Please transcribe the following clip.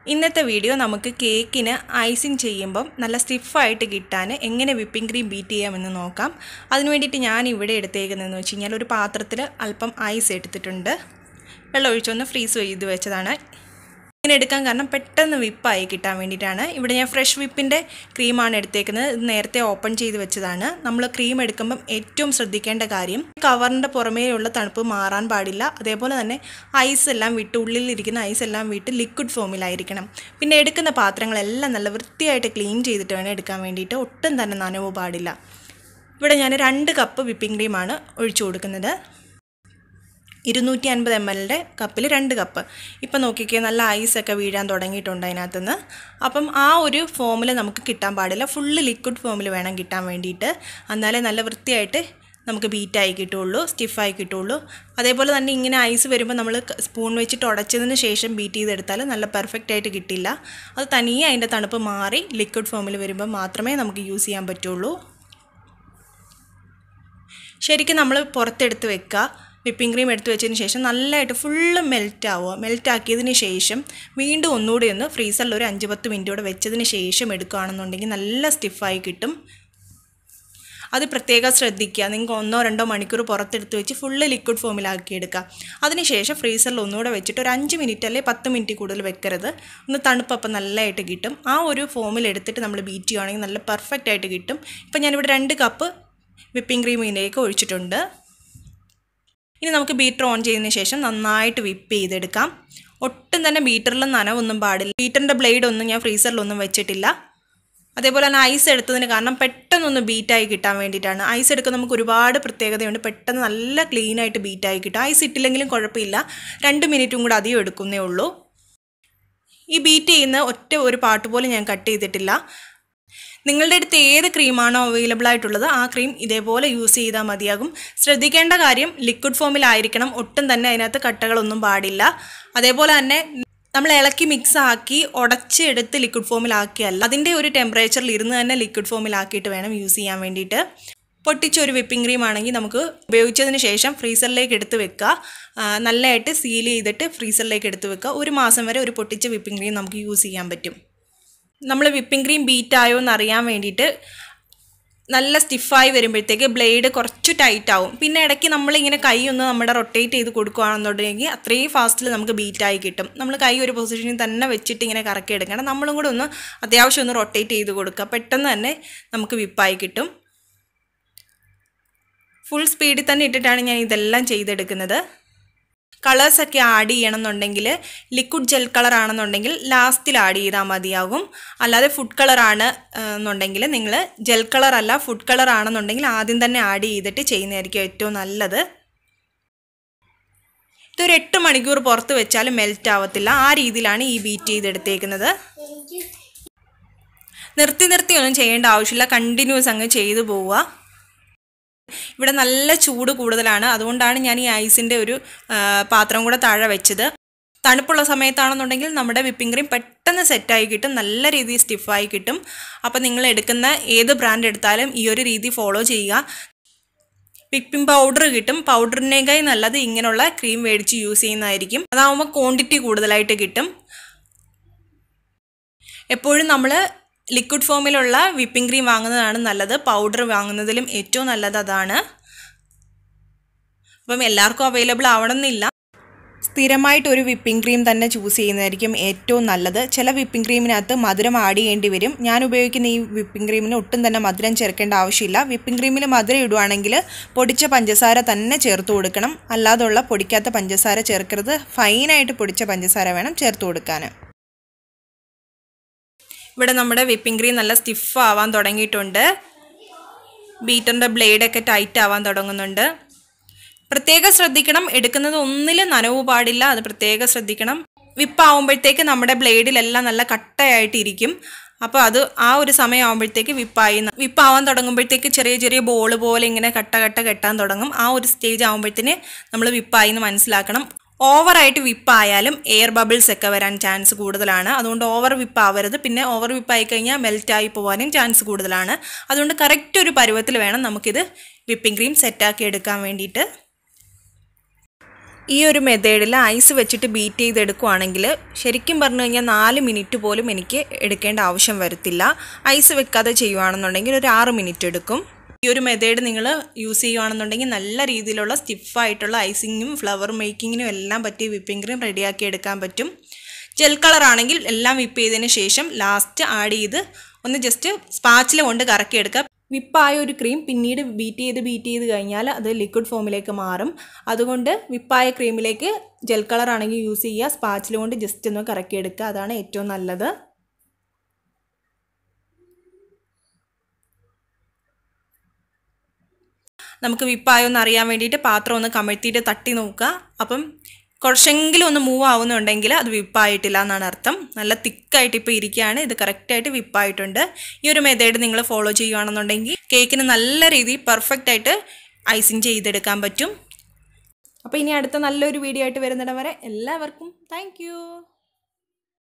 ഇന്നത്തെ വീഡിയോ നമുക്ക് കേക്കിന് ഐസിങ് ചെയ്യുമ്പം നല്ല സ്റ്റിഫായിട്ട് കിട്ടാൻ എങ്ങനെ വിപ്പിംഗ് ക്രീം ബീറ്റ് ചെയ്യാമെന്ന് നോക്കാം അതിന് വേണ്ടിയിട്ട് ഞാൻ ഇവിടെ എടുത്തേക്കുന്നതെന്ന് വെച്ച് കഴിഞ്ഞാൽ ഒരു പാത്രത്തിൽ അല്പം ഐസ് എടുത്തിട്ടുണ്ട് വെള്ളം ഒഴിച്ചൊന്ന് ഫ്രീസ് ചെയ്ത് വെച്ചതാണ് ഇങ്ങനെ എടുക്കാൻ കാരണം പെട്ടെന്ന് വിപ്പായി കിട്ടാൻ വേണ്ടിയിട്ടാണ് ഇവിടെ ഞാൻ ഫ്രഷ് വിപ്പിൻ്റെ ക്രീമാണ് എടുത്തേക്കുന്നത് ഇത് നേരത്തെ ഓപ്പൺ ചെയ്ത് വെച്ചതാണ് നമ്മൾ ക്രീം എടുക്കുമ്പം ഏറ്റവും ശ്രദ്ധിക്കേണ്ട കാര്യം കവറിൻ്റെ പുറമേയുള്ള തണുപ്പ് മാറാൻ പാടില്ല അതേപോലെ തന്നെ ഐസ് എല്ലാം വിട്ട് ഉള്ളിലിരിക്കുന്ന ഐസ് എല്ലാം വിട്ട് ലിക്വിഡ് ഫോമിലായിരിക്കണം പിന്നെ എടുക്കുന്ന പാത്രങ്ങളെല്ലാം നല്ല വൃത്തിയായിട്ട് ക്ലീൻ ചെയ്തിട്ട് വേണം എടുക്കാൻ വേണ്ടിയിട്ട് ഒട്ടും തന്നെ നനവ് പാടില്ല ഇവിടെ ഞാൻ രണ്ട് കപ്പ് വിപ്പിംഗ് ക്രീമാണ് ഒഴിച്ചു കൊടുക്കുന്നത് ഇരുന്നൂറ്റി അൻപത് എം എല്ലിൻ്റെ കപ്പിൽ രണ്ട് കപ്പ് ഇപ്പം നോക്കിക്കേ നല്ല ഐസൊക്കെ വീഴാൻ തുടങ്ങിയിട്ടുണ്ട് അതിനകത്തുനിന്ന് അപ്പം ആ ഒരു ഫോമിൽ നമുക്ക് കിട്ടാൻ പാടില്ല ഫുള്ള് ലിക്വിഡ് ഫോമിൽ വേണം കിട്ടാൻ വേണ്ടിയിട്ട് എന്നാലേ നല്ല വൃത്തിയായിട്ട് നമുക്ക് ബീറ്റായി കിട്ടുള്ളൂ സ്റ്റിഫായി കിട്ടുള്ളൂ അതേപോലെ തന്നെ ഇങ്ങനെ ഐസ് വരുമ്പോൾ നമ്മൾ സ്പൂൺ വെച്ചിട്ട് ഉടച്ചതിന് ശേഷം ബീറ്റ് ചെയ്തെടുത്താൽ നല്ല പെർഫെക്റ്റ് ആയിട്ട് കിട്ടില്ല അത് തനിയെ അതിൻ്റെ തണുപ്പ് മാറി ലിക്വിഡ് ഫോമിൽ വരുമ്പോൾ മാത്രമേ നമുക്ക് യൂസ് ചെയ്യാൻ പറ്റുള്ളൂ ശരിക്കും നമ്മൾ പുറത്തെടുത്ത് വെക്കുക വിപ്പിംഗ് ക്രീം എടുത്ത് വെച്ചതിന് ശേഷം നല്ലതായിട്ട് ഫുള്ള് മെൽറ്റ് ആവുക മെൽറ്റ് ആക്കിയതിന് ശേഷം വീണ്ടും ഒന്നുകൂടി ഒന്ന് ഫ്രീസറിൽ ഒരു അഞ്ച് പത്ത് മിനിറ്റ് കൂടെ വെച്ചതിന് ശേഷം എടുക്കുകയാണെന്നുണ്ടെങ്കിൽ നല്ല സ്റ്റിഫായി കിട്ടും അത് പ്രത്യേകം ശ്രദ്ധിക്കുക നിങ്ങൾക്ക് ഒന്നോ രണ്ടോ മണിക്കൂർ പുറത്തെടുത്ത് വെച്ച് ഫുള്ള് ലിക്വിഡ് ഫോമിലാക്കി എടുക്കുക അതിനുശേഷം ഫ്രീസറിൽ ഒന്നുകൂടെ വെച്ചിട്ട് ഒരു അഞ്ച് മിനിറ്റ് അല്ലെങ്കിൽ പത്ത് മിനിറ്റ് കൂടുതൽ വെക്കരുത് ഒന്ന് തണുപ്പപ്പം നല്ലതായിട്ട് കിട്ടും ആ ഒരു ഫോമിൽ എടുത്തിട്ട് നമ്മൾ ബീറ്റ് ചെയ്യുകയാണെങ്കിൽ നല്ല പെർഫെക്റ്റ് ആയിട്ട് കിട്ടും ഇപ്പം ഞാനിവിടെ രണ്ട് കപ്പ് വിപ്പിംഗ് ക്രീം ഇതിലേക്ക് ഒഴിച്ചിട്ടുണ്ട് ഇനി നമുക്ക് ബീറ്റർ ഓൺ ചെയ്തതിന് ശേഷം നന്നായിട്ട് വിപ്പ് ചെയ്തെടുക്കാം ഒട്ടും തന്നെ ബീറ്ററിൽ നനവൊന്നും പാടില്ല ബീറ്ററിൻ്റെ ബ്ലേഡ് ഒന്നും ഞാൻ ഫ്രീസറിലൊന്നും വെച്ചിട്ടില്ല അതേപോലെ തന്നെ ഐസ് എടുത്തതിന് കാരണം പെട്ടെന്നൊന്ന് ബീറ്റായി കിട്ടാൻ വേണ്ടിയിട്ടാണ് ഐസ് എടുക്കുന്ന നമുക്ക് ഒരുപാട് പ്രത്യേകതയുണ്ട് പെട്ടെന്ന് നല്ല ക്ലീനായിട്ട് ബീറ്റായി കിട്ടും ഐസ് ഇട്ടില്ലെങ്കിലും കുഴപ്പമില്ല രണ്ട് മിനിറ്റും കൂടെ അധികം എടുക്കുന്നേ ഉള്ളൂ ഈ ബീറ്റ് ചെയ്യുന്ന ഒറ്റ ഒരു പാട്ട് പോലും ഞാൻ കട്ട് ചെയ്തിട്ടില്ല നിങ്ങളുടെ അടുത്ത് ഏത് ക്രീമാണോ അവൈലബിൾ ആയിട്ടുള്ളത് ആ ക്രീം ഇതേപോലെ യൂസ് ചെയ്താൽ മതിയാകും ശ്രദ്ധിക്കേണ്ട കാര്യം ലിക്വിഡ് ഫോമിലായിരിക്കണം ഒട്ടും തന്നെ അതിനകത്ത് കട്ടകളൊന്നും പാടില്ല അതേപോലെ തന്നെ നമ്മൾ ഇളക്കി മിക്സ് ആക്കി ഉടച്ചെടുത്ത് ലിക്വിഡ് ഫോമിലാക്കിയല്ല അതിൻ്റെ ഒരു ടെമ്പറേച്ചറിൽ ഇരുന്ന് തന്നെ ലിക്വിഡ് ഫോമിലാക്കിയിട്ട് വേണം യൂസ് ചെയ്യാൻ വേണ്ടിയിട്ട് പൊട്ടിച്ച ഒരു വിപ്പിംഗ് ക്രീം ആണെങ്കിൽ നമുക്ക് ഉപയോഗിച്ചതിന് ശേഷം ഫ്രീസറിലേക്ക് എടുത്ത് വെക്കുക നല്ലതായിട്ട് സീൽ ചെയ്തിട്ട് ഫ്രീസറിലേക്ക് എടുത്ത് വെക്കുക ഒരു മാസം വരെ ഒരു പൊട്ടിച്ച വിപ്പിംഗ് ക്രീം നമുക്ക് യൂസ് ചെയ്യാൻ പറ്റും നമ്മൾ വിപ്പിംഗ് ക്രീം ബീറ്റ് ആയോ എന്ന് അറിയാൻ വേണ്ടിയിട്ട് നല്ല സ്റ്റിഫായി വരുമ്പോഴത്തേക്ക് ബ്ലേഡ് കുറച്ച് ടൈറ്റ് ആവും പിന്നെ ഇടയ്ക്ക് നമ്മളിങ്ങനെ കൈ ഒന്ന് നമ്മുടെ റൊട്ടേറ്റ് ചെയ്ത് കൊടുക്കുകയാണെന്നുണ്ടെങ്കിൽ അത്രയും ഫാസ്റ്റിൽ നമുക്ക് ബീറ്റായി കിട്ടും നമ്മൾ കൈ ഒരു പൊസിഷനിൽ തന്നെ വെച്ചിട്ട് ഇങ്ങനെ കറക്കി എടുക്കണം നമ്മളും കൂടെ ഒന്ന് അത്യാവശ്യം ഒന്ന് റൊട്ടേറ്റ് ചെയ്ത് കൊടുക്കുക പെട്ടെന്ന് തന്നെ നമുക്ക് വിപ്പായി കിട്ടും ഫുൾ സ്പീഡിൽ തന്നെ ഇട്ടിട്ടാണ് ഞാൻ ഇതെല്ലാം ചെയ്തെടുക്കുന്നത് കളേഴ്സൊക്കെ ആഡ് ചെയ്യണമെന്നുണ്ടെങ്കിൽ ലിക്വിഡ് ജെൽ കളർ ആണെന്നുണ്ടെങ്കിൽ ലാസ്റ്റിൽ ആഡ് ചെയ്താൽ മതിയാകും അല്ലാതെ ഫുഡ് കളറാണ് എന്നുണ്ടെങ്കിൽ നിങ്ങൾ ജെൽ കളർ അല്ല ഫുഡ് കളർ ആണെന്നുണ്ടെങ്കിൽ ആദ്യം തന്നെ ആഡ് ചെയ്തിട്ട് ചെയ്യുന്നതായിരിക്കും ഏറ്റവും നല്ലത് ഇതൊരു എട്ട് മണിക്കൂർ പുറത്ത് വെച്ചാൽ മെൽറ്റ് ആവത്തില്ല ആ രീതിയിലാണ് ഈ ബീറ്റ് ചെയ്തെടുത്തേക്കുന്നത് നിർത്തി നിർത്തി ഒന്നും ചെയ്യേണ്ട ആവശ്യമില്ല കണ്ടിന്യൂസ് അങ്ങ് ചെയ്തു പോവുക ഇവിടെ നല്ല ചൂട് കൂടുതലാണ് അതുകൊണ്ടാണ് ഞാൻ ഈ ഐസിൻ്റെ ഒരു പാത്രം കൂടെ താഴെ വെച്ചത് തണുപ്പുള്ള സമയത്താണെന്നുണ്ടെങ്കിൽ നമ്മുടെ വിപ്പിംഗ് ക്രീം പെട്ടെന്ന് സെറ്റായി കിട്ടും നല്ല രീതിയിൽ സ്റ്റിഫായി കിട്ടും അപ്പോൾ നിങ്ങൾ എടുക്കുന്ന ഏത് ബ്രാൻഡ് എടുത്താലും ഈ ഒരു രീതി ഫോളോ ചെയ്യുക വിപ്പിംഗ് പൗഡർ കിട്ടും പൗഡറിനേക്കായി നല്ലത് ഇങ്ങനെയുള്ള ക്രീം മേടിച്ച് യൂസ് ചെയ്യുന്നതായിരിക്കും അതാവുമ്പോൾ ക്വാണ്ടിറ്റി കൂടുതലായിട്ട് കിട്ടും എപ്പോഴും നമ്മൾ ലിക്വിഡ് ഫോമിലുള്ള വിപ്പിംഗ് ക്രീം വാങ്ങുന്നതാണ് നല്ലത് പൗഡർ വാങ്ങുന്നതിലും ഏറ്റവും നല്ലത് അതാണ് അപ്പം എല്ലാവർക്കും അവൈലബിൾ ആവണമെന്നില്ല സ്ഥിരമായിട്ട് ഒരു വിപ്പിംഗ് ക്രീം തന്നെ ചൂസ് ചെയ്യുന്നതായിരിക്കും ഏറ്റവും നല്ലത് ചില വിപ്പിംഗ് ക്രീമിനകത്ത് മധുരം ആഡ് ചെയ്യേണ്ടി വരും ഞാൻ ഉപയോഗിക്കുന്ന ഈ വിപ്പിംഗ് ക്രീമിന് ഒട്ടും തന്നെ മധുരം ചേർക്കേണ്ട ആവശ്യമില്ല വിപ്പിംഗ് ക്രീമിൽ മധുരം ഇടുവാണെങ്കിൽ പൊടിച്ച പഞ്ചസാര തന്നെ ചേർത്ത് കൊടുക്കണം അല്ലാതുള്ള പൊടിക്കാത്ത പഞ്ചസാര ചേർക്കരുത് ഫൈനായിട്ട് പൊടിച്ച പഞ്ചസാര വേണം ചേർത്ത് കൊടുക്കാൻ ഇവിടെ നമ്മുടെ വിപ്പിംഗ് ക്രീം നല്ല സ്റ്റിഫ് ആവാൻ തുടങ്ങിയിട്ടുണ്ട് ബീറ്ററിൻ്റെ ബ്ലേഡൊക്കെ ടൈറ്റ് ആവാൻ തുടങ്ങുന്നുണ്ട് പ്രത്യേകം ശ്രദ്ധിക്കണം എടുക്കുന്നത് ഒന്നിലും നനവ് പാടില്ല അത് പ്രത്യേകം ശ്രദ്ധിക്കണം വിപ്പാവുമ്പോഴത്തേക്ക് നമ്മുടെ ബ്ലേഡിലെല്ലാം നല്ല കട്ടയായിട്ടിരിക്കും അപ്പോൾ അത് ആ ഒരു സമയം ആകുമ്പോഴത്തേക്ക് വിപ്പായി വിപ്പാവാൻ തുടങ്ങുമ്പോഴത്തേക്ക് ചെറിയ ചെറിയ ബോൾ പോലെ ഇങ്ങനെ കട്ട കട്ട കെട്ടാൻ തുടങ്ങും ആ ഒരു സ്റ്റേജ് ആകുമ്പോഴത്തേന് നമ്മൾ വിപ്പായി എന്ന് മനസ്സിലാക്കണം ഓവറായിട്ട് വിപ്പായാലും എയർ ബബിൾസ് ഒക്കെ വരാൻ ചാൻസ് കൂടുതലാണ് അതുകൊണ്ട് ഓവർ വിപ്പാവരുത് പിന്നെ ഓവർ വിപ്പായി കഴിഞ്ഞാൽ മെൽറ്റായി പോകാനും ചാൻസ് കൂടുതലാണ് അതുകൊണ്ട് കറക്റ്റ് ഒരു പരുവത്തിൽ വേണം നമുക്കിത് വിപ്പിംഗ് ക്രീം സെറ്റാക്കി എടുക്കാൻ വേണ്ടിയിട്ട് ഈ ഒരു മെത്തേഡിൽ ഐസ് വെച്ചിട്ട് ബീറ്റ് ചെയ്തെടുക്കുവാണെങ്കിൽ ശരിക്കും പറഞ്ഞു കഴിഞ്ഞാൽ നാല് മിനിറ്റ് പോലും എനിക്ക് എടുക്കേണ്ട ആവശ്യം വരത്തില്ല ഐസ് വെക്കാതെ ചെയ്യുവാണെന്നുണ്ടെങ്കിൽ ഒരു ആറ് മിനിറ്റ് എടുക്കും ഈ ഒരു മെത്തേഡ് നിങ്ങൾ യൂസ് ചെയ്യുകയാണെന്നുണ്ടെങ്കിൽ നല്ല രീതിയിലുള്ള സ്റ്റിഫായിട്ടുള്ള ഐസിങ്ങും ഫ്ലവർ മേക്കിങ്ങിനും എല്ലാം പറ്റിയ വിപ്പിംഗ് ക്രീം റെഡിയാക്കി എടുക്കാൻ പറ്റും ജെൽ കളർ ആണെങ്കിൽ എല്ലാം വിപ്പ് ചെയ്തതിന് ശേഷം ലാസ്റ്റ് ആഡ് ചെയ്ത് ഒന്ന് ജസ്റ്റ് സ്പാച്ചില കൊണ്ട് കറക്കി എടുക്കുക വിപ്പായ ഒരു ക്രീം പിന്നീട് ബീറ്റ് ചെയ്ത് ബീറ്റ് ചെയ്ത് കഴിഞ്ഞാൽ അത് ലിക്വിഡ് ഫോമിലേക്ക് മാറും അതുകൊണ്ട് വിപ്പായ ക്രീമിലേക്ക് ജെൽ കളർ ആണെങ്കിൽ യൂസ് ചെയ്യുക സ്പാച്ചില കൊണ്ട് ജസ്റ്റ് ഒന്ന് കറക്കി എടുക്കുക അതാണ് ഏറ്റവും നല്ലത് നമുക്ക് വിപ്പായോ എന്ന് അറിയാൻ വേണ്ടിയിട്ട് പാത്രം ഒന്ന് കമഴ്ത്തിയിട്ട് തട്ടി നോക്കുക അപ്പം കുറച്ചെങ്കിലും ഒന്ന് മൂവ് ആവുന്നുണ്ടെങ്കിൽ അത് വിപ്പായിട്ടില്ല എന്നാണ് അർത്ഥം നല്ല തിക്കായിട്ട് ഇപ്പോൾ ഇരിക്കുകയാണ് ഇത് കറക്റ്റായിട്ട് വിപ്പായിട്ടുണ്ട് ഈ ഒരു മെത്തേഡ് നിങ്ങൾ ഫോളോ ചെയ്യുകയാണെന്നുണ്ടെങ്കിൽ കേക്കിന് നല്ല രീതിയിൽ പെർഫെക്റ്റ് ആയിട്ട് ഐസിങ് ചെയ്തെടുക്കാൻ പറ്റും അപ്പോൾ ഇനി അടുത്ത നല്ലൊരു വീഡിയോ ആയിട്ട് വരുന്നിടം വരെ എല്ലാവർക്കും താങ്ക്